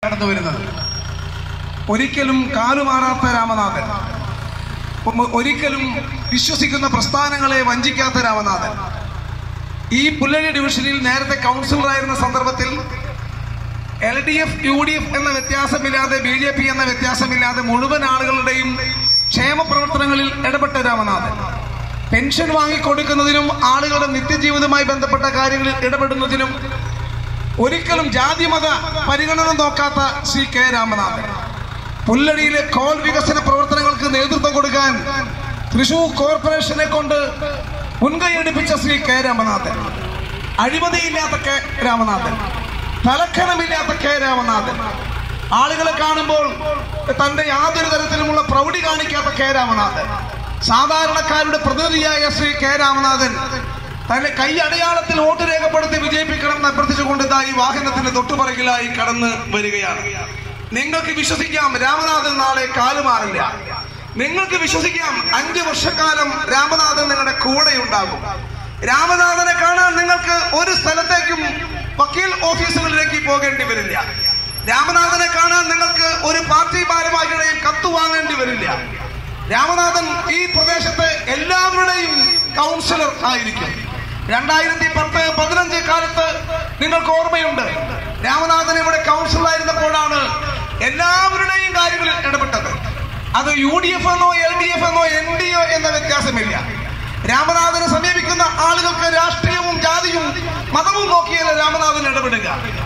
കടന്നു വരുന്നത് ഒരിക്കലും കാലുമാറാത്ത രാമനാഥൻ ഒ- ഒരിക്കലും വിശ്വസിക്കുന്ന പ്രസ്ഥാനങ്ങളെ വഞ്ചിക്കാത്ത രാമനാഥൻ ഈ പുല്ലഴി ഡിവിഷനിൽ നേരത്തെ കൗൺസിലറായിരുന്ന സന്ദർഭത്തിൽ L D F U D F എന്ന വ്യത്യാസമില്ലാതെ ബി ജെ പി എന്ന വ്യത്യാസമില്ലാതെ മുഴുവൻ ആളുകളുടെയും ക്ഷേമ പ്രവർത്തനങ്ങളിൽ ഇടപെട്ട രാമനാഥൻ പെൻഷൻ വാങ്ങിക്കൊടുക്കുന്നതിനും ആളുകളുടെ നിത്യജീവിതവുമായി ബന്ധപ്പെട്ട കാര്യങ്ങളിൽ ഇടപെടുന്നതിനും ഒരിക്കലും ജാതിമത പരിഗണന നോക്കാത്ത ശ്രീ കെ രാമനാഥൻ പുല്ലടിയിലെ കോൾ വികസന പ്രവർത്തനങ്ങൾക്ക് നേതൃത്വം കൊടുക്കാൻ തൃശൂർ കോർപ്പറേഷനെ കൊണ്ട് മുൻകൈയെടുപ്പിച്ച ശ്രീ കെ രാമനാഥൻ അഴിമതിയില്ലാത്ത കെ രാമനാഥൻ തലക്കനമില്ലാത്ത കെ രാമനാഥൻ ആളുകളെ കാണുമ്പോൾ തന്റെ യാതൊരു തരത്തിലുമുള്ള പ്രൗഢി കാണിക്കാത്ത കെ രാമനാഥൻ സാധാരണക്കാരുടെ പ്രതിനിധിയായ ശ്രീ കെ രാമനാഥൻ തന്റെ കൈ അടയാളത്തിൽ വോട്ട് രേഖപ്പെടുത്തി വിജയിപ്പിക്കണം എന്ന് അഭ്യർത്ഥിച്ചുകൊണ്ട് ഇതാ ഈ വാഹനത്തിന്റെ തൊട്ടുപറകിലായി കടന്ന് വരികയാണ് നിങ്ങൾക്ക് വിശ്വസിക്കാം രാമനാഥൻ നാളെ കാലുമാറില്ല നിങ്ങൾക്ക് വിശ്വസിക്കാം അഞ്ചു വർഷക്കാലം രാമനാഥൻ നിങ്ങളുടെ കൂടെ ഉണ്ടാകും രാമനാഥനെ കാണാൻ നിങ്ങൾക്ക് ഒരു സ്ഥലത്തേക്കും വക്കീൽ ഓഫീസുകളിലേക്ക് പോകേണ്ടി വരില്ല രാമനാഥനെ കാണാൻ നിങ്ങൾക്ക് ഒരു പാർട്ടി ഭാരവാഹിയുടെയും കത്ത് വാങ്ങേണ്ടി വരില്ല രാമനാഥൻ ഈ പ്രദേശത്തെ എല്ലാവരുടെയും കൗൺസിലർ ആയിരിക്കും രണ്ടായിരത്തി പത്ത് പതിനഞ്ച് കാലത്ത് നിങ്ങൾക്ക് ഓർമ്മയുണ്ട് രാമനാഥൻ ഇവിടെ കൗൺസിലറായിരുന്നപ്പോഴാണ് എല്ലാവരുടെയും കാര്യങ്ങളിൽ ഇടപെട്ടത് അത് യു ഡി എഫ് എന്നോ എൽ ഡി എഫ് എന്നോ എൻ ഡി ഒ എന്ന വ്യത്യാസമില്ല രാമനാഥനെ സമീപിക്കുന്ന ആളുകൾക്ക് രാഷ്ട്രീയവും ജാതിയും മതവും നോക്കിയല്ല രാമനാഥൻ ഇടപെടുക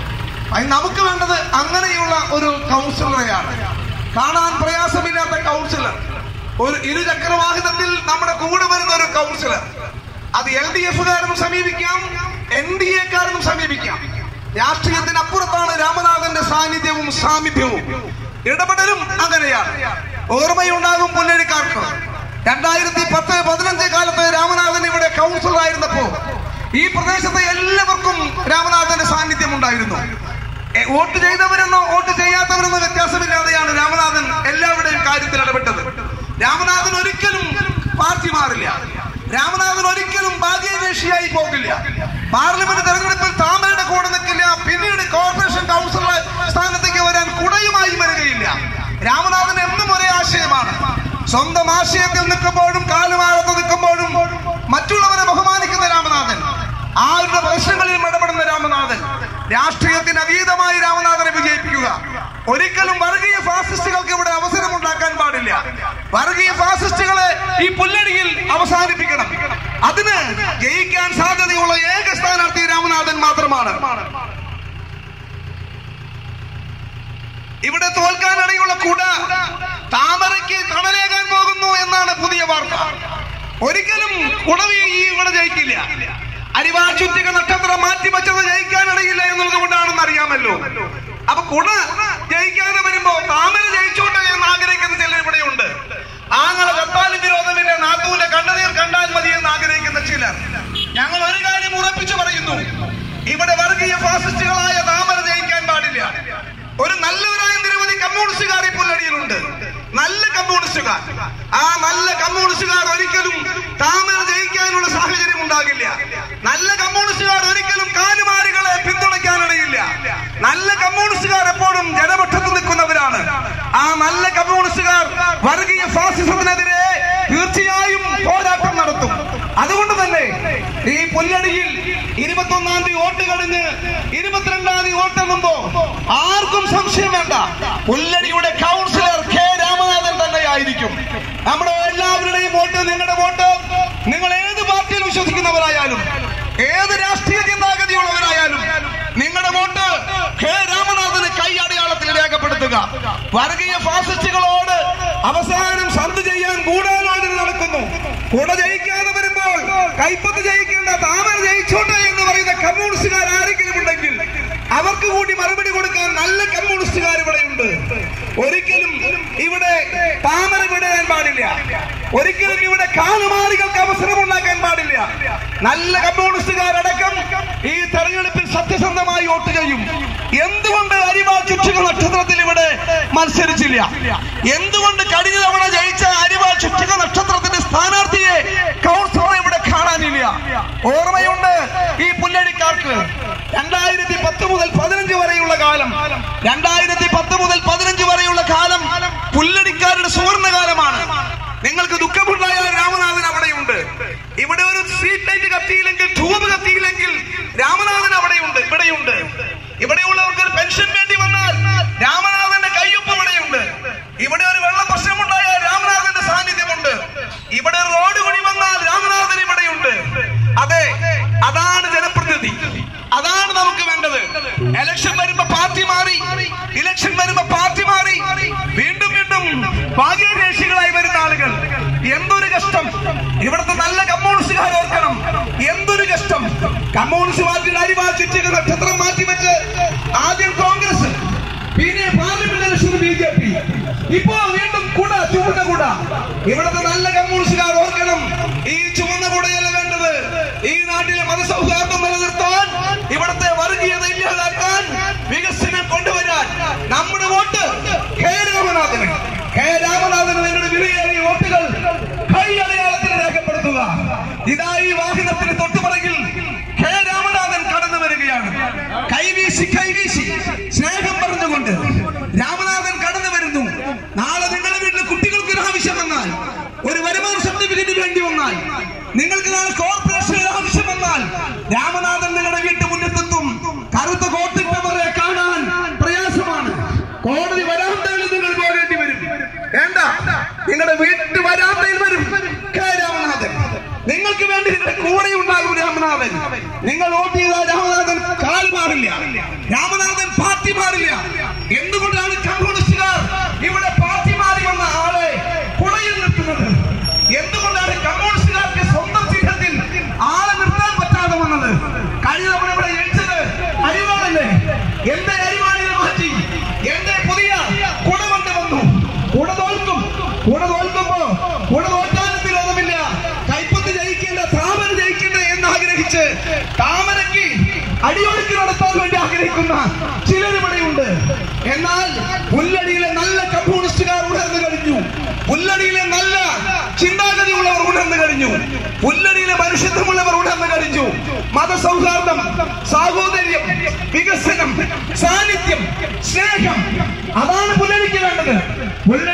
അത് നമുക്ക് വേണ്ടത് അങ്ങനെയുള്ള ഒരു കൗൺസിലറെയാണ് കാണാൻ പ്രയാസമില്ലാത്ത കൗൺസിലർ ഒരു ഇരുചക്ര വാഹനത്തിൽ നമ്മുടെ കൂടെ വരുന്ന ഒരു കൗൺസിലർ അത് എൽ ഡി എഫുകാരനും സമീപിക്കാം എൻ ഡി എക്കാരനും സമീപിക്കാം രാഷ്ട്രീയത്തിന് അപ്പുറത്താണ് രാമനാഥന്റെ സാന്നിധ്യവും സാമീപ്യവും ഇടപെടലും അങ്ങനെയാണ് ഓർമ്മയുണ്ടാകും പുല്ലഴിക്കാർക്ക് രണ്ടായിരത്തി പത്ത് പതിനഞ്ച് കാലത്ത് രാമനാഥൻ ഇവിടെ കൗൺസിലർ ആയിരുന്നപ്പോ ഈ പ്രദേശത്തെ എല്ലാവർക്കും രാമനാഥന്റെ സാന്നിധ്യം ഉണ്ടായിരുന്നു എ, വോട്ട് ചെയ്തവരെന്നോ വോട്ട് ചെയ്യാത്തവരെന്നോ വ്യത്യാസമില്ലാതെയാണ് രാമനാഥൻ എല്ലാവരുടെയും കാര്യത്തിൽ ഇടപെട്ടത് രാമനാഥൻ ഒരിക്കലും പാർട്ടി മാറില്ല രാമനാഥൻ ഒരിക്കലും ഭാഗ്യവേഷിയായി പോകില്ല പാർലമെന്റ് തെരഞ്ഞെടുപ്പിൽ താമരയുടെ കൂടെ നിൽക്കില്ല പിന്നീട് കോർപ്പറേഷൻ കൗൺസിലർ സ്ഥാനത്തേക്ക് വരാൻ കുടയുമായി വരികയില്ല രാമനാഥൻ എന്നും ഒരേ ആശയമാണ് സ്വന്തം ആശയത്തിൽ നിൽക്കുമ്പോഴും കാലുമാറത്ത് നിൽക്കുമ്പോഴും മറ്റുള്ളവരെ ബഹുമാനിക്കുന്ന രാമനാഥൻ ആരുടെ പ്രശ്നങ്ങളിലും ഇടപെടുന്ന രാമനാഥൻ രാഷ്ട്രീയത്തിന് അതീതമായി രാമനാഥനെ വിജയിപ്പിക്കുക ഒരിക്കലും വർഗീയ ഫാസിസ്റ്റുകൾക്ക് ഇവിടെ അവസരം ഉണ്ടാക്കാൻ പാടില്ല വർഗീയ ഫാസിസ്റ്റുകളെ ഈ പുല്ലടിയിൽ അവസാനിപ്പിക്കണം അതിന് ജയിക്കാൻ സാധ്യതയുള്ള ഏക സ്ഥാനാർത്ഥി രാമനാഥൻ മാത്രമാണ് ഇവിടെ തോൽക്കാനിടയുള്ള കുട താമരയ്ക്ക് തണലേകാൻ പോകുന്നു എന്നാണ് പുതിയ വാർത്ത ഒരിക്കലും കുടവി ഈ ഇവിടെ ജയിക്കില്ല അരിവാൾ ചുറ്റിക നക്ഷത്രം മാറ്റിവെച്ചത് ജയിക്കാനിടയില്ല എന്നുള്ളത് കൊണ്ടാണെന്ന് അറിയാമല്ലോ അപ്പൊ കുട ജയിക്കാതെ വരുമ്പോ താമര ജയിച്ചോട്ടെ എന്ന് ആഗ്രഹിക്കുന്ന ചിലർ ഇവിടെയുണ്ട് ആങ്ങളെ കത്താലും വിരോധമില്ല നാത്തൂന്റെ കണ്ണുനീർ കണ്ടാൽ മതി എന്ന് ആഗ്രഹിക്കുന്ന ചിലർ ഞങ്ങൾ ഒരു കാര്യം ഉറപ്പിച്ചു പറയുന്നു ഇവിടെ വർഗീയ ഫാസിസ്റ്റുകളായ താമര ജയിക്കാൻ പാടില്ല ഒരു നല്ലവരായ നിരവധി കമ്മ്യൂണിസ്റ്റുകാർ ഈ പുല്ലടിയിലുണ്ട് നല്ല കമ്മ്യൂണിസ്റ്റുകാർ ആ നല്ല കമ്മ്യൂണിസ്റ്റുകാർ ഒരിക്കലും താമര ജയിക്കാനുള്ള സാഹചര്യം ഉണ്ടാകില്ല നല്ല കമ്മ്യൂണിസ്റ്റുകാർ ഒരിക്കലും കാലുമാരികളെ പിന്തുണയ്ക്കാനിടയില്ല നല്ല കമ്മ്യൂണിസ്റ്റുകാർ എപ്പോഴും ജനപക്ഷത്ത് നിൽക്കുന്നവരാണ് ആ നല്ല കമ്മ്യൂണിസ്റ്റുകാർ വർഗീയ ഫാസിസത്തിനെതിരെ തീർച്ചയായും പോരാട്ടം നടത്തും അതുകൊണ്ട് തന്നെ ഈ പുല്ലടിയിൽ ഇരുപത്തൊന്നാം തീയതി വോട്ട് കഴിഞ്ഞ് ഇരുപത്തിരണ്ടാം തീയതി വോട്ടെണ്ണുമ്പോ ആർക്കും സംശയം വേണ്ട പുല്ലടിയുടെ കൗൺസിലർ കെ രാമനാഥൻ തന്നെയായിരിക്കും നമ്മുടെ എല്ലാവരുടെയും വോട്ട് നിങ്ങളുടെ വോട്ട് നിങ്ങൾ ഏത് പാർട്ടിയിൽ വിശ്വസിക്കുന്നവരായാലും ഏത് രാഷ്ട്രീയ ചിന്താഗതിയുള്ളവരായാലും നിങ്ങളുടെ വോട്ട് കെ രാമനാഥന് കൈ അടയാളത്തിൽ രേഖപ്പെടുത്തുക വർഗീയ ഫാസിസ്റ്റുകളോട് അവസാനം സന്ധി ചെയ്യാൻ ഗൂഢാലോചന നടക്കുന്നു കുട ജയിക്കാതെ വരുമ്പോൾ കൈപ്പത്ത് ജയിക്കേണ്ട താമര ജയിച്ചോട്ടെ എന്ന് പറയുന്ന കമ്മ്യൂണിസ്റ്റുകാർ ആരെങ്കിലും ഉണ്ടെങ്കിൽ അവർക്ക് കൂടി മറുപടി കൊടുക്കാൻ നല്ല കമ്മ്യൂണിസ്റ്റുകാർ ഇവിടെയുണ്ട് ഒരിക്കലും ഇവിടെ താമര വിടാൻ പാടില്ല ഒരിക്കലും ഇവിടെ കാലുമാറികൾക്ക് അവസരം ഉണ്ടാക്കാൻ പാടില്ല നല്ല കമ്മ്യൂണിസ്റ്റുകാരടക്കം ഈ തെരഞ്ഞെടുപ്പിൽ സത്യസന്ധമായി വോട്ട് ചെയ്യും എന്തുകൊണ്ട് അരിവാൾ ചുറ്റുക നക്ഷത്രത്തിൽ ഇവിടെ മത്സരിച്ചില്ല എന്തുകൊണ്ട് കഴിഞ്ഞ തവണ ജയിച്ച അരിവാൾ ചുറ്റുക നക്ഷത്രത്തിന്റെ സ്ഥാനാർത്ഥിയെ കൗൺസിലറെ ഇവിടെ കാണാനില്ല ഓർമ്മയുണ്ട് ഈ പുല്ലടിക്കാർക്ക് രണ്ടായിരത്തി പത്ത് മുതൽ പതിനഞ്ച് വരെയുള്ള കാലം രണ്ടായിരത്തി ഇവിടുത്തെ നല്ല കമ്മ്യൂണിസ്റ്റുകാർ ഓർക്കണം എന്തൊരു കഷ്ടം കമ്മ്യൂണിസ്റ്റ് പാർട്ടിയുടെ അരിവാൾ ചുറ്റിക നക്ഷത്രം മാറ്റിവെച്ച് ആദ്യം കോൺഗ്രസ് പിന്നെ parliament election B J P ഇപ്പോ വീണ്ടും കുട ചുവന്ന കുട ഇവിടുത്തെ നല്ല കമ്മ്യൂണിസ്റ്റുകാർ ഓർക്കണം ഈ ചുവന്ന കുടയല്ല വേണ്ടത് ഈ നാട്ടിലെ മതസൗഹാർദ്ദം നിലനിർത്താൻ ഇവിടുത്തെ വർഗീയത ഇല്ലാതാക്കാൻ വികസനം കൊണ്ടുവരാൻ നമ്മുടെ വോട്ട് കെ രാമനാഥന് കെ രാമനാഥന് നിങ്ങളുടെ വിലയേറിയ വോട്ടുകൾ കൈ അടയാളത്തിൽ രേഖപ്പെടുത്തുക ഇതാ ഈ വാഹനത്തിന് തൊട്ടുപുറകിൽ കെ രാമനാഥൻ കടന്നു വരികയാണ് കൈവീശി കൈവീശി സ്നേഹം പറഞ്ഞുകൊണ്ട് രാമനാഥൻ കടന്നു വരുന്നു നാളെ നിങ്ങളുടെ വീട്ടിൽ കുട്ടികൾക്ക് ഒരു ആവശ്യം വന്നാൽ ഒരു വരുമാന സർട്ടിഫിക്കറ്റ് വേണ്ടി വന്നാൽ നിങ്ങൾക്ക് നാളെ കോർപ്പറേഷൻ ആവശ്യം വന്നാൽ രാമനാഥൻ നിങ്ങളുടെ വീട്ടു മുന്നത്തെത്തും കറുത്ത കോട്ടിട്ടവരെ കാണാൻ പ്രയാസമാണ് കോടതി വരാന്തകളിൽ നിങ്ങൾ പോകേണ്ടി വരും വേണ്ട നിങ്ങളുടെ വീട്ടു വരാന്തയിൽ വരും കെ രാമനാഥൻ നിങ്ങൾക്ക് വേണ്ടി നിങ്ങളുടെ കൂടെ ഉണ്ടാകും രാമനാഥൻ നിങ്ങൾ വോട്ട് ചെയ്താൽ രാമനാഥൻ കാൽ മാറില്ല രാമനാഥൻ പാർട്ടി മാറില്ല എന്തുകൊണ്ടാണ് കമ്മ്യൂണിസ്റ്റുകാർ ഇവിടെ പാർട്ടി മാറി വന്ന ആളെ കുടയിൽ നിർത്തുന്നത് എന്തുകൊണ്ടാണ് കമ്മ്യൂണിസ്റ്റുകാർക്ക് സ്വന്തം ചിഹ്നത്തിൽ ആളെ നിർത്താൻ പറ്റാതെ വന്നത് കഴിഞ്ഞ തവണ ഇവിടെ ജയിച്ചത് അരിവാളല്ലേ എന്റെ അരിവാളിനെ മാറ്റി എന്റെ പുതിയ കുട കൊണ്ടുവന്നു കുട തോൽക്കും കുട തോൽക്കുമ്പോ കുട തോറ്റാനും വിരോധമില്ല കൈപ്പത്ത് ജയിക്കേണ്ട താമര ജയിക്കേണ്ട എന്ന് ആഗ്രഹിച്ച് താമരയ്ക്ക് അടിയൊഴുക്ക് നടത്താൻ വേണ്ടി ആഗ്രഹിക്കുന്ന ചിലർ ഇവിടെയുണ്ട് എന്നാൽ പുല്ലടിയിലെ നല്ല കമ്മ്യൂണിസ്റ്റുകാർ ഉണർന്നു കഴിഞ്ഞു പുല്ലടിയിലെ നല്ല ചിന്താഗതിയുള്ളവർ ഉണർന്നു കഴിഞ്ഞു പുല്ലടിയിലെ മനുഷ്യത്വമുള്ളവർ ഉണർന്നു കഴിഞ്ഞു മതസൗഹാർദ്ദം സാഹോദര്യം വികസനം സാന്നിധ്യം സ്നേഹം അതാണ് പുല്ലടിക്ക് വേണ്ടത് പുല്ലടി